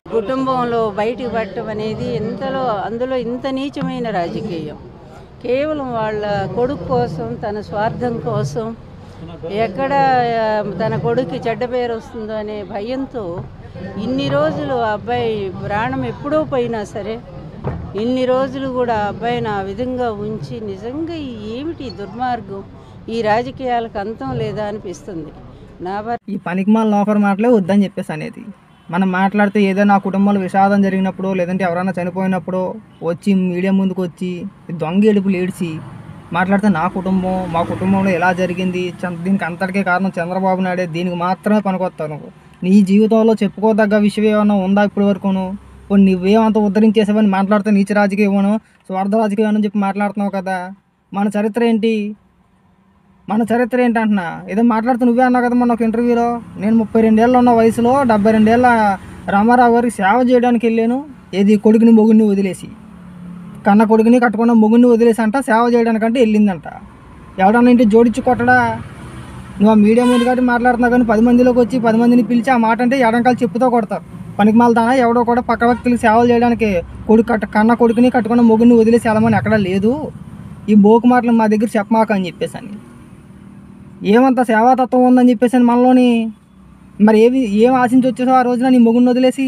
కుటుంబంలో బయటికి పట్టడం అనేది ఎంతలో అందులో ఇంత నీచమైన రాజకీయం కేవలం వాళ్ళ కొడుకు కోసం తన స్వార్థం కోసం ఎక్కడ ఆ, తన కొడుక్కి చెడ్డ పేరు వస్తుందో అనే భయంతో ఇన్ని రోజులు ఆ అబ్బాయి ప్రాణం ఎప్పుడో పోయినా సరే ఇన్ని రోజులు కూడా ఆ అబ్బాయిని ఆ విధంగా ఉంచి నిజంగా ఈ ఏమిటి ఈ దుర్మార్గం ఈ రాజకీయాలకు అంతం లేదా అనిపిస్తుంది నా భర్త ఈ పనికిమాల నౌకర్ మాటలే వద్దని చెప్పేసి అనేది మనం మాట్లాడితే ఏదైనా ఆ కుటుంబంలో విషాదం జరిగినప్పుడు లేదంటే ఎవరైనా చనిపోయినప్పుడు వచ్చి మీడియా ముందుకు వచ్చి దొంగ ఏడుపులు ఏడ్చి మాట్లాడితే నా కుటుంబం మా కుటుంబంలో ఎలా జరిగింది చంద్ర- దీనికి అంతటికే కారణం చంద్రబాబు నాయుడే దీనికి మాత్రమే పనికొస్తాను నీ జీవితంలో చెప్పుకోదగ్గ విషయం ఏమైనా ఉందా ఇప్పటి వరకును పోనీ నువ్వేమంత ఉద్ధరించేసావని మాట్లాడితే నీచ రాజకీయమను స్వార్థ రాజకీయం అని చెప్పి మాట్లాడుతున్నావు కదా మన చరిత్ర ఏంటి మన చరిత్ర ఏంటంటున్నా ఏదో మాట్లాడుతూ నువ్వే అన్నావు కదా మొన్న ఒక ఇంటర్వ్యూలో నేను ముప్పై రెండేళ్ళు ఉన్న వయసులో డెబ్బై రెండేళ్ళ రామారావు గారికి సేవ చేయడానికి వెళ్ళాను ఏది కొడుకుని మొగుడిని వదిలేసి కన్న కొడుకుని కట్టుకున్న మొగుడిని వదిలేసి అంట సేవ చేయడానికంటే వెళ్ళిందంట ఎవడన్నా ఇంటి జోడించి కొట్టడా నువ్వు ఆ మీడియా ముందు కాబట్టి మాట్లాడుతున్నావు కానీ పది మందిలోకి వచ్చి పది మందిని పిలిచి ఆ మాట అంటే ఎడంకాలు చెప్పుతో కొడతారు పనికి మాలతానా ఎవడో కూడా పక్క వ్యక్తులకు సేవలు చేయడానికి కొడుకు కట్ట కన్న కొడుకుని కట్టుకున్న మొగుడిని వదిలేసి వెళ్ళమని ఎక్కడా లేదు ఈ బోకు మాటలు మా దగ్గర చెప్పమాక అని చెప్పేసి అని ఏమంత సేవాతత్వం ఉందని చెప్పేసి అని మనలోని మరి ఏవి ఏం ఆశించి వచ్చేసావు ఆ రోజున నీ మొగుడిని వదిలేసి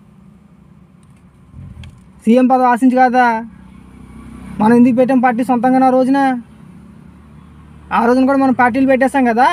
సీఎం పదవి ఆశించి కదా మనం ఎందుకు పెట్టాం పార్టీ సొంతంగా ఆ రోజున ఆ రోజున కూడా మనం పార్టీలు పెట్టేస్తాం కదా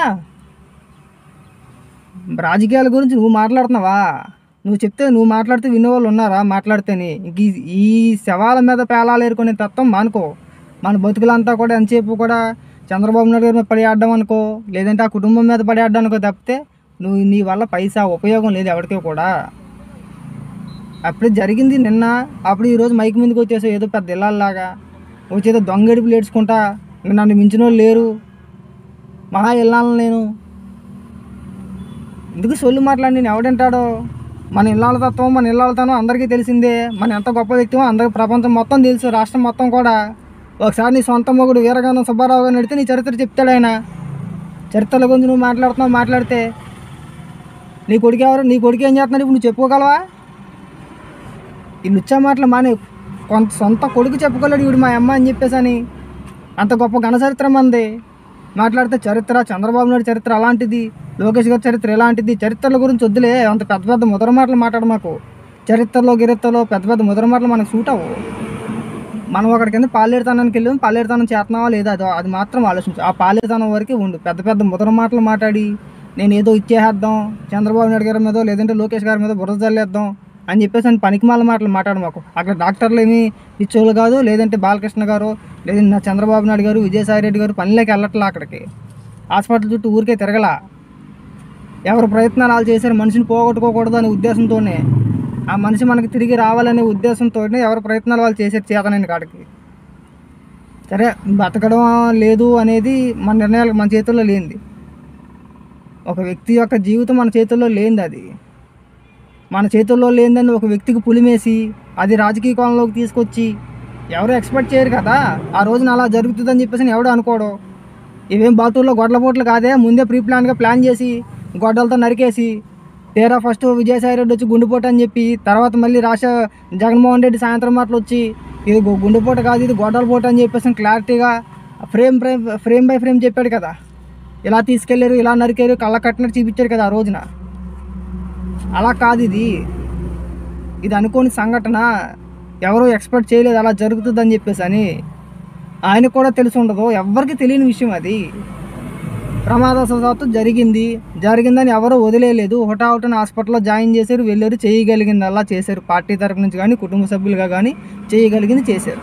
రాజకీయాల గురించి నువ్వు మాట్లాడుతున్నావా నువ్వు చెప్తే నువ్వు మాట్లాడితే వినేవాళ్ళు ఉన్నారా మాట్లాడితేనే ఇంక ఈ- ఈ శవాల మీద పేలాలు ఏరుకునే తత్వం మానుకో మన బతుకులంతా కూడా ఎంతసేపు కూడా చంద్రబాబు నాయుడు గారి మీద పడేయడం అనుకో లేదంటే ఆ కుటుంబం మీద పడేయడం అనుకో తప్పితే నువ్వు నీ వల్ల పైసా ఉపయోగం లేదు ఎవరికీ కూడా అప్పుడు జరిగింది నిన్న అప్పుడు ఈరోజు మైక్ ముందుకు వచ్చేసావు ఏదో పెద్ద ఇళ్ళలాగా వచ్చేదో దొంగడిపులు ఏడ్చుకుంటా ఇంక నన్ను మించిన వాళ్ళు లేరు మహా ఇళ్ళాలను నేను ఎందుకు సొల్లు మాట్లాడి నేను ఎవడంటాడో మన ఇళ్ళాల తత్వం మన ఇళ్ళతనం అందరికీ తెలిసిందే మన ఎంత గొప్ప వ్యక్తిమో అందరికి ప్రపంచం మొత్తం తెలుసు రాష్ట్రం మొత్తం కూడా ఒకసారి నీ సొంత మొగుడు వీరగానం సుబ్బారావు గారిని అడిగితే నీ చరిత్ర చెప్తాడు ఆయన చరిత్రల గురించి నువ్వు మాట్లాడుతున్నావు మాట్లాడితే నీ కొడుకు ఎవరు నీ కొడుకు ఏం చేస్తున్నాడు ఇప్పుడు నువ్వు చెప్పుకోగలవా ఈ లుచ్చా మాటలు మానే కొంత సొంత కొడుకు చెప్పుకోలేడు ఇవిడు మా అమ్మ అని చెప్పేసి అని అంత గొప్ప ఘన చరిత్ర మంది మాట్లాడితే చరిత్ర చంద్రబాబు నాయుడు చరిత్ర అలాంటిది లోకేష్ గారి చరిత్ర ఎలాంటిది చరిత్రల గురించి వద్దులే అంత పెద్ద పెద్ద ముదర మాటలు మాట్లాడు మాకు చరిత్రలో గిరిత్రలో పెద్ద పెద్ద ముదర మాటలు మనకు సూట్ అవ్వవు మనం ఒకటి కింద పాలేరుతానానికి వెళ్ళాం పాలేరుతానం చేస్తున్నావా లేదా అది అది మాత్రం ఆలోచించు ఆ పాలేరుతానం వరకే ఉండు పెద్ద పెద్ద ముదర మాటలు మాట్లాడి నేను ఏదో ఇచ్చేసేద్దాం చంద్రబాబు నాయుడు గారి మీద లేదంటే లోకేష్ గారి మీద బురద జల్లేద్దాం అని చెప్పేసి అని పనికిమాల మాటలు మాట్లాడు మాకు అక్కడ డాక్టర్లు ఏమి పిచ్చోళ్ళు కాదు లేదంటే బాలకృష్ణ గారు లేదంటే నా చంద్రబాబు నాయుడు గారు విజయసాయి రెడ్డి గారు పనిలోకి వెళ్ళట్లా అక్కడికి హాస్పిటల్ చుట్టూ ఊరికే తిరగలా ఎవరు ప్రయత్నాలు వాళ్ళు చేశారు మనిషిని పోగొట్టుకోకూడదు అనే ఉద్దేశంతోనే ఆ మనిషి మనకి తిరిగి రావాలనే ఉద్దేశంతోనే ఎవరు ప్రయత్నాలు వాళ్ళు చేశారు చేతనని కాడికి సరే బతకడం లేదు అనేది మన నిర్ణయాలు మన చేతుల్లో లేనిది ఒక వ్యక్తి యొక్క జీవితం మన చేతుల్లో లేనిది అది మన చేతుల్లో లేనిదని ఒక వ్యక్తికి పులిమేసి అది రాజకీయ కోణంలోకి తీసుకొచ్చి ఎవరు ఎక్స్పెక్ట్ చేయరు కదా ఆ రోజున అలా జరుగుతుందని చెప్పేసి ఎవడు అనుకోడు ఇవేం బాతుల్లో గొడ్ల పోట్లు కాదే ముందే ప్రీ ప్లాన్గా ప్లాన్ చేసి గొడ్డలతో నరికేసి తీరా ఫస్ట్ విజయసాయి రెడ్డి వచ్చి గుండెపోటు అని చెప్పి తర్వాత మళ్ళీ రాష్ట్ర జగన్మోహన్ రెడ్డి సాయంత్రం మాటలు వచ్చి ఇది గు- గుండెపోటు కాదు ఇది గొడ్డల పోటు అని చెప్పేసి క్లారిటీగా frame frame frame by frame చెప్పాడు కదా ఇలా తీసుకెళ్ళారు ఇలా నరికారు కళ్ళ కట్టినట్టు చూపించారు కదా ఆ రోజున అలా కాదు ఇది ఇది అనుకోని సంఘటన ఎవరు ఎక్స్పెక్ట్ చేయలేదు అలా జరుగుతుందని చెప్పేసి అని ఆయనకు కూడా తెలిసి ఉండదు ఎవరికి తెలియని విషయం అది ప్రమాదవశాత్తు జరిగింది జరిగిందని ఎవరు వదిలేయలేదు హుటాహుటిన హాస్పిటల్లో జాయిన్ చేశారు వెళ్ళారు చేయగలిగింది అలా చేశారు పార్టీ తరపు నుంచి కానీ కుటుంబ సభ్యులుగా కానీ చేయగలిగింది చేశారు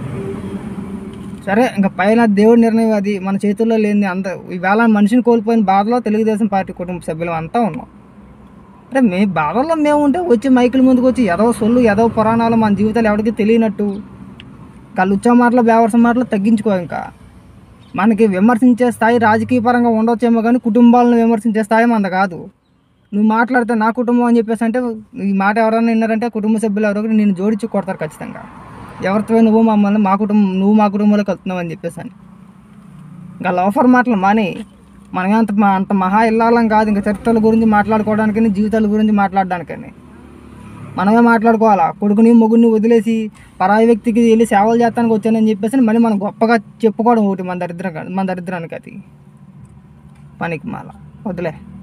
సరే ఇంకా పైన దేవుడి నిర్ణయం అది మన చేతుల్లో లేని అంత ఈవేళ మనిషిని కోల్పోయిన బాధలో తెలుగుదేశం పార్టీ కుటుంబ సభ్యులు అంతా ఉన్నాం అంటే మే బాధల్లో మేము ఉంటే వచ్చి మైకుల ముందుకు వచ్చి ఏదో సొల్లు ఏదో పురాణాలు మన జీవితాలు ఎవరికి తెలియనట్టు కళ్ళుచ్చా మాటలు బేవర్స మాటలు తగ్గించుకో ఇంకా మనకి విమర్శించే స్థాయి రాజకీయ పరంగా ఉండొచ్చేమో కానీ కుటుంబాలను విమర్శించే స్థాయి మనది కాదు నువ్వు మాట్లాడితే నా కుటుంబం అని చెప్పేసి అంటే ఈ మాట ఎవరైనా విన్నారంటే కుటుంబ సభ్యులు ఎవరో ఒకరు నేను జోడించి కొడతారు ఖచ్చితంగా ఎవరితో నువ్వు మమ్మల్ని మా కుటుంబం నువ్వు మా కుటుంబంలోకి వెళ్తున్నావు అని చెప్పేసి అని ఇంకా లోఫర్ మాటలు మాని మనమే అంత మా- అంత మహా ఇల్లాలం కాదు ఇంకా చరిత్రల గురించి మాట్లాడుకోవడానికని జీవితాల గురించి మాట్లాడడానికని మనమే మాట్లాడుకోవాలా కొడుకుని మొగుడిని వదిలేసి పరాయి వ్యక్తికి వెళ్ళి సేవలు చేస్తానికి వచ్చానని చెప్పేసి మళ్ళీ మనం గొప్పగా చెప్పుకోవడం ఒకటి మన దరిద్రం మన దరిద్రానికి అది పనికి మాల వదిలే